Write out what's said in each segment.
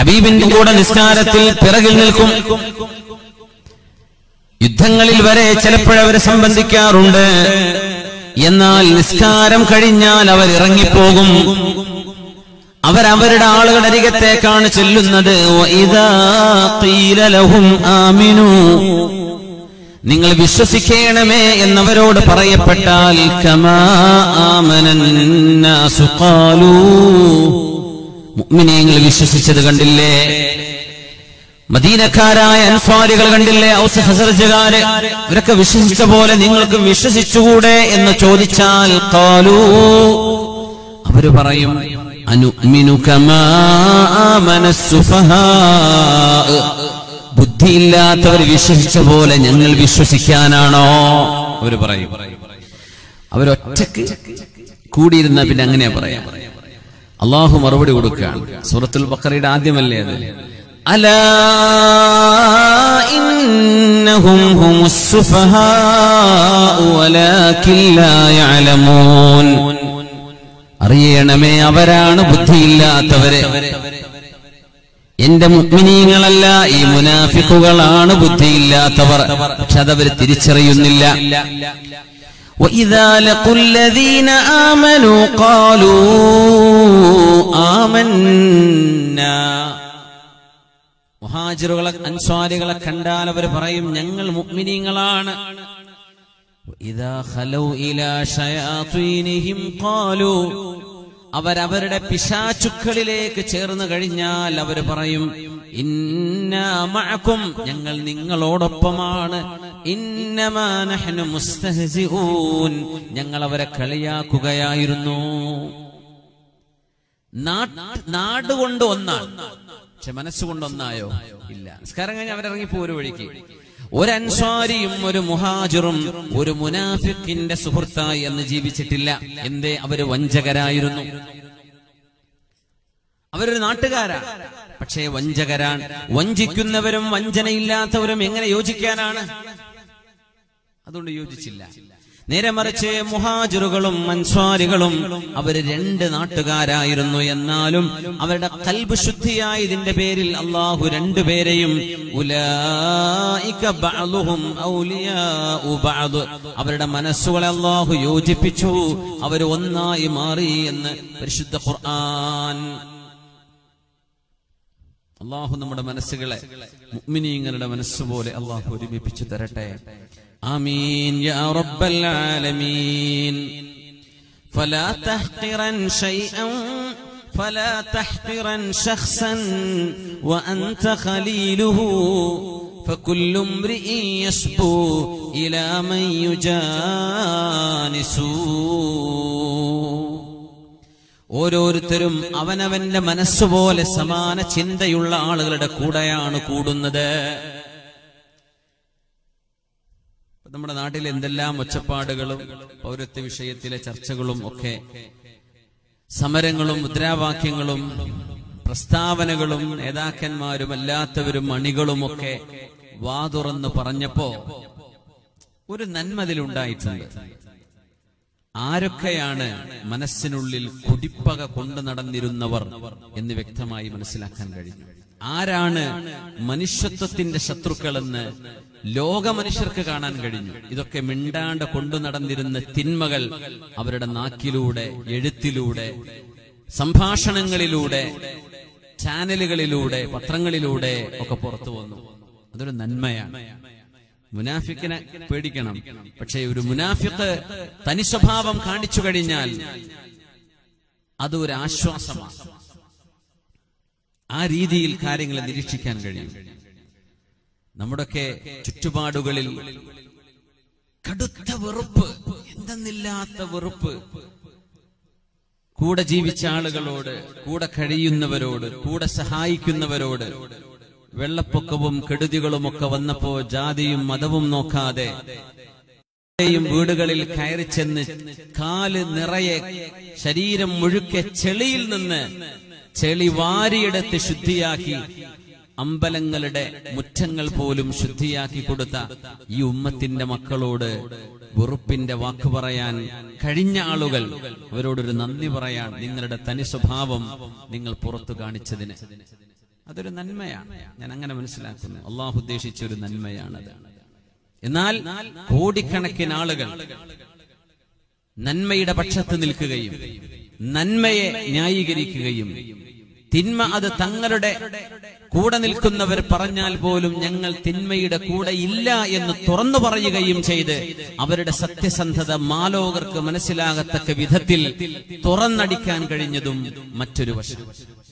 ഹബീബിന്റെ കൂടെ നിസ്കാരത്തിൽ പിറകിൽ നിൽക്കും യുദ്ധങ്ങളിൽ വരെ ചിലപ്പോഴവരെ സംബന്ധിക്കാറുണ്ട് എന്നാൽ നിസ്കാരം കഴിഞ്ഞാൽ അവർ ഇറങ്ങിപ്പോകും അവരവരുടെ ആളുകളുടെ അരികത്തേക്കാണ് ചെല്ലുന്നത് വഇദാ ഖീല ലഹും ആമിനൂ നിങ്ങൾ വിശ്വസിക്കണമേ എന്നവരോട് പറയപ്പെട്ടാൽ കമാ ആമനന്നാസു ഖാലൂ മുഅ്മിനീങ്ങൾ വിശ്വസിച്ചത് കണ്ടില്ലേ മദീനക്കാരായ അൻസ്വാരികൾ കണ്ടില്ലേ ഔസ് ഹസർജുകാര് ഇവരൊക്കെ വിശ്വസിച്ച പോലെ നിങ്ങൾക്ക് വിശ്വസിച്ചുകൂടെ എന്ന് ചോദിച്ചാൽ ഖാലൂ അവര് പറയും അനുഅ്മിനു കമാ ആമന സുഫഹാ ബുദ്ധിയില്ലാത്തവർ വിശ്വസിച്ച പോലെ ഞങ്ങൾ വിശ്വസിക്കാനാണോ അവര് പറയും അവരൊറ്റക്ക് കൂടിയിരുന്ന പിന്നെ അങ്ങനെയാ പറയാം അള്ളാഹു മറുപടി കൊടുക്കുകയാണ് സൂറത്തുൽ ബക്കറയുടെ ആദ്യമല്ലേ അത് അലാ ഇന്നഹും ഹുമുസ് സുഫഹാഉ വലാകിൻ ലാ യഅലമൂൻ അറിയണമേ അവരാണ് ബുദ്ധിയില്ലാത്തവരെ എന്റെ മുഗ്മിനീങ്ങളല്ല ഈ മുനാഫിക്കുകളാണ് ബുദ്ധിയില്ലാത്തവർ പക്ഷെ അതവർ തിരിച്ചറിയുന്നില്ല وإذا لقوا الذين آمنوا قالوا آمنا മുഹാജിറുകളെ അൻസ്വാരികളെ കണ്ടാൽ അവർ പറയും ഞങ്ങൾ മുഗ്മിനീങ്ങളാണ് وإذا خلوا إلى شياطينهم قالوا അവരവരുടെ പിശാചുക്കളിലേക്ക് ചേർന്ന് കഴിഞ്ഞാൽ അവർ പറയും ഇന്നാ മഅക്കും ഞങ്ങൾ നിങ്ങളോടൊപ്പമാണ് ഇന്നമാ നഹ്നു മുസ്തഹ്സിഊൻ ഞങ്ങൾ അവരെ കളിയാക്കുകയായിരുന്നു നാട്ട് നാട് കൊണ്ട് ഒന്നാണ് പക്ഷെ മനസ്സുകൊണ്ട് ഒന്നായോ ഇല്ല നിസ്കാരം കഴിഞ്ഞ് അവരിറങ്ങിപ്പോ ഒരു വഴിക്ക് ഒരു അൻസ്വാരിയും ഒരു മുഹാജിറും ഒരു മുനാഫിക്കിന്റെ സുഹൃത്തായി എന്ന് ജീവിച്ചിട്ടില്ല എന്തേ അവര് വഞ്ചകരായിരുന്നു അവരൊരു നാട്ടുകാരാ പക്ഷേ വഞ്ചകരാൻ വഞ്ചിക്കുന്നവരും വഞ്ചനയില്ലാത്തവരും എങ്ങനെ യോജിക്കാനാണ് അതുകൊണ്ട് യോജിച്ചില്ല നേരെ മറിച്ച് മുഹാജിറുകളും അൻസ്വാരികളും അവര് രണ്ട് നാട്ടുകാരായിരുന്നു എന്നാലും അവരുടെ കൽബ് ശുദ്ധിയായതിന്റെ പേരിൽ അള്ളാഹു രണ്ടുപേരെയും ഉലായിക ബഅ്ളുഹും ഔലിയാഉ ബഅദ്. അവരുടെ മനസ്സുകളെ അള്ളാഹു യോജിപ്പിച്ചു അവർ ഒന്നായി മാറി എന്ന് പരിശുദ്ധ ഖുർആൻ അള്ളാഹു നമ്മുടെ മനസ്സുകളെ മുഅ്മിനീങ്ങളുടെ മനസ്സുപോലെ അള്ളാഹു ഒരുമിപ്പിച്ചു തരട്ടെ ആമീൻ യാ റബ്ബൽ ആലമീൻ فلا تحقرن شيئا فلا تحقرن شخصا وأنت خليله فكل امرئ يسبو إلى من يجانسه ഓരോരുത്തരും അവനവന്റെ മനസ്സുപോലെ സമാന ചിന്തയുള്ള ആളുകളുടെ കൂടെയാണ് കൂടുന്നത് ഇപ്പൊ നമ്മുടെ നാട്ടിൽ എന്തെല്ലാം ഒച്ചപ്പാടുകളും പൗരത്വ വിഷയത്തിലെ ചർച്ചകളും ഒക്കെ സമരങ്ങളും മുദ്രാവാക്യങ്ങളും പ്രസ്താവനകളും നേതാക്കന്മാരും അല്ലാത്തവരും അണികളുമൊക്കെ വാതുറന്ന് പറഞ്ഞപ്പോ ഒരു നന്മ അതിലുണ്ടായിട്ടുണ്ട് ആരൊക്കെയാണ് മനസ്സിനുള്ളിൽ കുടിപ്പക കൊണ്ടു നടന്നിരുന്നവർ എന്ന് വ്യക്തമായി മനസ്സിലാക്കാൻ കഴിഞ്ഞു ആരാണ് മനുഷ്യത്വത്തിന്റെ ശത്രുക്കളെന്ന് ലോക മനുഷ്യർക്ക് കാണാൻ കഴിഞ്ഞു ഇതൊക്കെ മിണ്ടാണ്ട് കൊണ്ടു നടന്നിരുന്ന തിന്മകൾ അവരുടെ നാക്കിലൂടെ എഴുത്തിലൂടെ സംഭാഷണങ്ങളിലൂടെ ചാനലുകളിലൂടെ പത്രങ്ങളിലൂടെ ഒക്കെ പുറത്തു വന്നു അതൊരു നന്മയാണ് മുനാഫിക്കിനെ പേടിക്കണം പക്ഷേ ഒരു മുനാഫിക്ക് തനി സ്വഭാവം കാണിച്ചു കഴിഞ്ഞാൽ അത് ഒരു ആശ്വാസമാണ് ആ രീതിയിൽ കാര്യങ്ങളെ നിരീക്ഷിക്കാൻ കഴിയും നമ്മുടെയൊക്കെ ചുറ്റുപാടുകളിൽ കടുത്ത വെറുപ്പ് എന്തെന്നില്ലാത്ത വെറുപ്പ് കൂടെ ജീവിച്ച ആളുകളോട് കൂടെ കഴിയുന്നവരോട് കൂടെ സഹായിക്കുന്നവരോട് വെള്ളപ്പൊക്കവും കെടുതികളുമൊക്കെ വന്നപ്പോ ജാതിയും മതവും നോക്കാതെ യും വീടുകളിൽ കയറി ചെന്ന് കാല് നിറയെ ശരീരം മുഴുക്കെ ചെളിയിൽ നിന്ന് ചെളി വാരിയെടുത്ത് ശുദ്ധിയാക്കി അമ്പലങ്ങളുടെ മുറ്റങ്ങൾ പോലും ശുദ്ധിയാക്കി കൊടുത്ത ഈ ഉമ്മത്തിന്റെ മക്കളോട് വെറുപ്പിന്റെ വാക്ക് പറയാൻ കഴിഞ്ഞ ആളുകൾ അവരോടൊരു നന്ദി പറയാൻ നിങ്ങളുടെ തനി സ്വഭാവം നിങ്ങൾ പുറത്തു കാണിച്ചതിന് അതൊരു നന്മയാണ് ഞാൻ അങ്ങനെ മനസ്സിലാക്കുന്നു അള്ളാഹു ഉദ്ദേശിച്ച ഒരു നന്മയാണത് എന്നാൽ കോടിക്കണക്കിന് ആളുകൾ നന്മയുടെ പക്ഷത്ത് നിൽക്കുകയും നന്മയെ ന്യായീകരിക്കുകയും തിന്മ അത് തങ്ങളുടെ കൂടെ നിൽക്കുന്നവർ പറഞ്ഞാൽ പോലും ഞങ്ങൾ തിന്മയുടെ കൂടെ ഇല്ല എന്ന് തുറന്നു പറയുകയും ചെയ്ത് അവരുടെ സത്യസന്ധത മാലോകർക്ക് മനസ്സിലാകത്തക്ക വിധത്തിൽ തുറന്നടിക്കാൻ കഴിഞ്ഞതും മറ്റൊരു വശം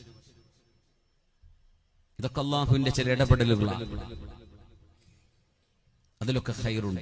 ഇതൊക്കെ അള്ളാഹുവിന്റെ ചില ഇടപെടലുകളാണ് അതിലൊക്കെ ഹൈറുണ്ട്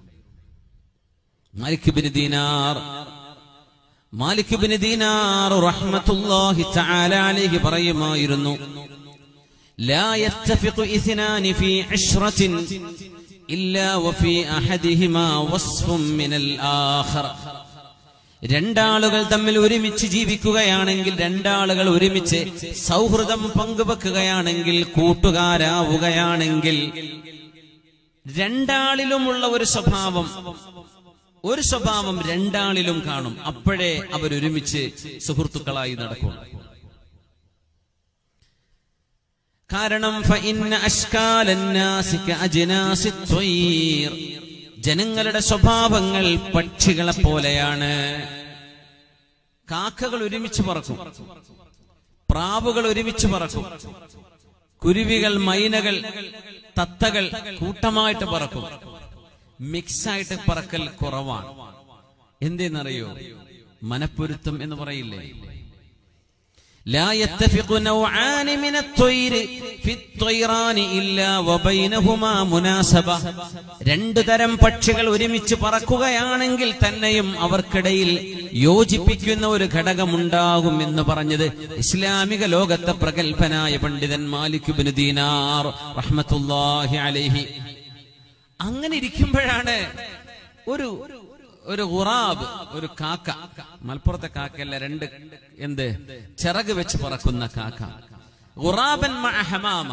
Malik bin Dinar Malik bin Dinar റഹ്മത്തുള്ളാഹി തആല അലൈഹി പറയുമായിരുന്നു لا يتفق اثنان في عشرة إلا وفي أحدهما وصف من الآخر രണ്ടാളുകൾ തമ്മിൽ ഒരുമിച്ച് ജീവിക്കുകയാണെങ്കിൽ രണ്ടാളുകൾ ഒരുമിച്ച് സൗഹൃദം പങ്കുവെക്കുകയാണെങ്കിൽ കൂട്ടുകാരാവുകയാണെങ്കിൽ രണ്ടാളിലുമുള്ള ഒരു സ്വഭാവം ഒരു സ്വഭാവം രണ്ടാളിലും കാണും അപ്പോഴേ അവരൊരുമിച്ച് സുഹൃത്തുക്കളായി നടക്കും കാരണം ഫഇന്ന അശ്കാലന്നാസി കഅജ്നാസി ത്വയ്ർ. ജനങ്ങളുടെ സ്വഭാവങ്ങൾ പക്ഷികളെ പോലെയാണ് കാക്കകൾ ഒരുമിച്ച് പറക്കും പ്രാവുകൾ ഒരുമിച്ച് പറക്കും കുരുവികൾ മൈനകൾ തത്തകൾ കൂട്ടമായിട്ട് പറക്കും മിക്സായിട്ട് പറക്കൽ കുറവാണ് എന്തെന്നറിയോ മനപ്പൊരുത്തം എന്ന് പറയില്ലേ لا يتفق نوعان من الطير في الطيران إلا وبينهما مناسبة രണ്ടു തരം പക്ഷികൾ ഒരുമിച്ച് പറക്കുകയാണെങ്കിൽ തന്നെയും അവർക്കിടയിൽ യോജിപ്പിക്കുന്ന ഒരു ഘടകമുണ്ടാകും എന്ന് പറഞ്ഞത് ഇസ്ലാമിക ലോകത്തെ പ്രഗത്ഭനായ പണ്ഡിതൻ മാലിക് ബിൻ ദീനാർ റഹ്മത്തുള്ളാഹി അലൈഹി അങ്ങനെ ഇരിക്കുമ്പോഴാണ് ഒരു ഒരു ഖുറാബ് ഒരു കാക്ക മലപ്പുറത്തെ കാക്കയല്ല രണ്ട് എന്ത് ചിറക് വെച്ച് പറക്കുന്ന കാക്ക ഖുറാബൻ മഅ ഹമാമ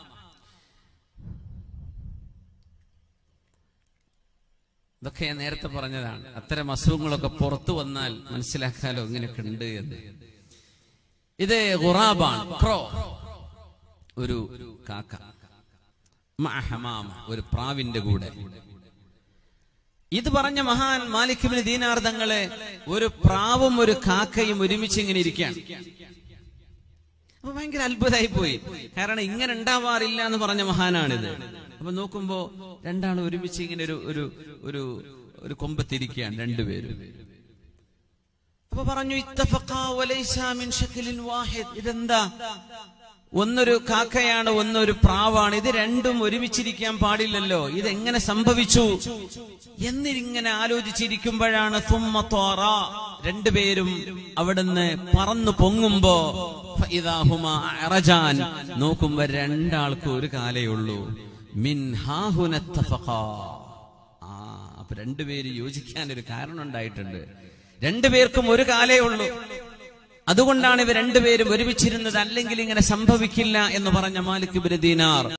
ഇതൊക്കെ ഞാൻ നേരത്തെ പറഞ്ഞതാണ് അത്തരം അസുഖങ്ങളൊക്കെ പുറത്തു വന്നാൽ മനസ്സിലാക്കാലോ ഇങ്ങനെയൊക്കെ ഉണ്ട് എന്ന് ഇത് ഖുറാബാണ് ക്രോ ഒരു കാക്ക മഅ ഹമാമ ഒരു പ്രാവിന്റെ കൂടെ ഇത് പറഞ്ഞ മഹാൻ മാലിക്കിബിന് ദീനാർ തങ്ങളെ ഒരു പ്രാവും ഒരു കാക്കയും ഒരുമിച്ച് ഇങ്ങനെ ഇരിക്കുകയാണ് അപ്പൊ ഭയങ്കര അത്ഭുതമായി പോയി കാരണം ഇങ്ങനെ ഉണ്ടാവാറില്ല എന്ന് പറഞ്ഞ മഹാനാണിത് അപ്പൊ നോക്കുമ്പോ രണ്ടാളും ഒരുമിച്ച് ഇങ്ങനെ ഒരു ഒരു ഒരു ഒരു കൊമ്പത്തിരിക്കുകയാണ് രണ്ടുപേരും അപ്പൊ പറഞ്ഞു ഇത്തഫഖാ വലൈസാ മിൻ ശക്ലിൻ വാഹിദ് ഇതെന്താ ഒന്നൊരു കാക്കയാണ് ഒന്നൊരു പ്രാവാണ് ഇത് രണ്ടും ഒരുമിച്ചിരിക്കാൻ പാടില്ലല്ലോ ഇതെങ്ങനെ സംഭവിച്ചു എന്നിങ്ങനെ ആലോചിച്ചിരിക്കുമ്പോഴാണ് തുമ്മ തോറ രണ്ടുപേരും അവിടുന്ന് പറന്നു പൊങ്ങുമ്പോ ഫഇദാഹുമാ അറജാൻ നോക്കുമ്പോ രണ്ടാൾക്കും ഒരു കാലേ ഉള്ളൂ മിൻ ഹാഹുന ഇത്തഫഖാ. ആ അപ്പൊ രണ്ടുപേര് യോജിക്കാൻ ഒരു കാരണം ഉണ്ടായിട്ടുണ്ട് രണ്ടുപേർക്കും ഒരു കാലേ ഉള്ളൂ അതുകൊണ്ടാണ് ഇവർ രണ്ടുപേരും ഒരുമിച്ചിരുന്നത് അല്ലെങ്കിൽ ഇങ്ങനെ സംഭവിക്കില്ല എന്ന് പറഞ്ഞ മാലിക് ബിൻ ദീനാർ